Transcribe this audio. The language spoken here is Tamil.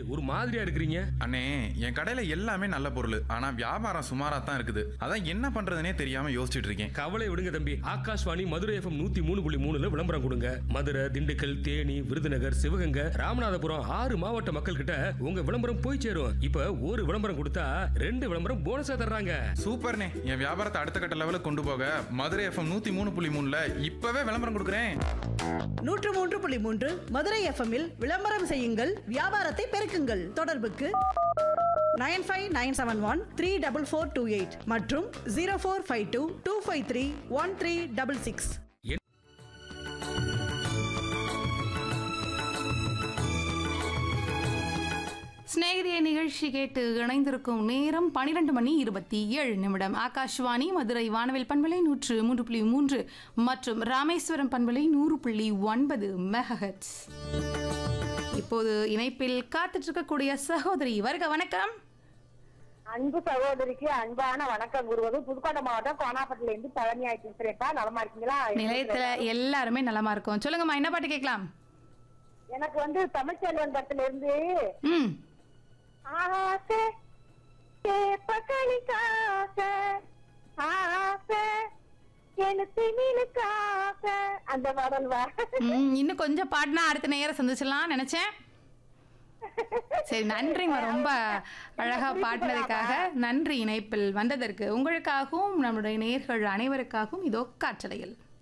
ஒரு மாதிரியா இருக்கிறீங்க அண்ணே என் கடையில எல்லாமே நல்ல பொருள் ஆனா வியாபாரம் சுமாரா தான் இருக்குது அதான் என்ன பண்றதுனே தெரியாம யோசிச்சுட்டு இருக்கேன் கவலை விடுங்க தம்பி ஆகாஷ்வாணி மதுரை எஃப்எம் நூத்தி மூணு புள்ளி மூணுல விளம்பரம் கொடுங்க மதுரை திண்டுக்கல் தேனி விருதுநகர் சிவகங்கை ராமநாதபுரம் ஆறு மாவட்ட மக்கள் கிட்ட உங்க விளம்பரம் போய் சேரும் இப்ப ஒரு விளம்பரம் கொடுத்தா ரெண்டு விளம்பரம் போனஸா தர்றாங்க சூப்பர்ண்ணே என் வியாபாரத்தை அடுத்த கட்ட லெவலுக்கு கொண்டு போக மதுரை எஃப்எம் நூத்தி மூணு புள்ளி மூணுல இப்பவே விளம்பரம் கொடுக்குறேன் நூற்று மூன்று புள்ளி மூன்று மதுரை எஃப்எம்மில் விளம்பரம் செய்யுங்கள் வியாபாரத்தை பெருக்குங்கள் தொடர்புக்கு nine five nine seven one three double four two eight மற்றும் zero four five two two five three one three double six சிநேகிதிய நிகழ்ச்சி கேட்டு இணைந்திருக்கும் நேரம் பனிரெண்டு மணி இருபத்தி ஏழு நிமிடம் ஆகாஷ்வாணி மதுரை வானவில் பண்பலை நூற்று மூன்று புள்ளி மூன்று மற்றும் ராமேஸ்வரம் பண்பலை நூறு புள்ளி ஒன்பது மெகஹெட்ஸ் இப்போது இணைப்பில் காத்துட்டு இருக்கக்கூடிய சகோதரி வருக வணக்கம் அன்பு சகோதரிக்கு அன்பான வணக்கம் கூறுவது புதுக்கோட்டை மாவட்டம் கோனாப்பட்டில இருந்து பழனி ஆயிட்டு பேசுறேன்ப்பா நலமா இருக்கீங்களா நிலையத்துல எல்லாருமே நலமா இருக்கும் சொல்லுங்கம்மா என்ன பாட்டு கேட்கலாம் எனக்கு வந்து தமிழ்ச்செல்வன் படத்துல இருந்து ம் ஆசை கேப்பக்களிக்காக ஆசை எனக்கு மீனுக்காக அந்த பாடல் வா ம், இன்னும் கொஞ்சம் பாடினா அடுத்த நேரம் சந்திச்சிடலாம் நினைச்சேன் சரி நன்றிங்க ரொம்ப அழகா பாடினதுக்காக நன்றி இணைப்பில் வந்ததற்கு உங்களுக்காகவும் நம்முடைய நேர்கள் அனைவருக்காகவும் இதோ காற்றலையில்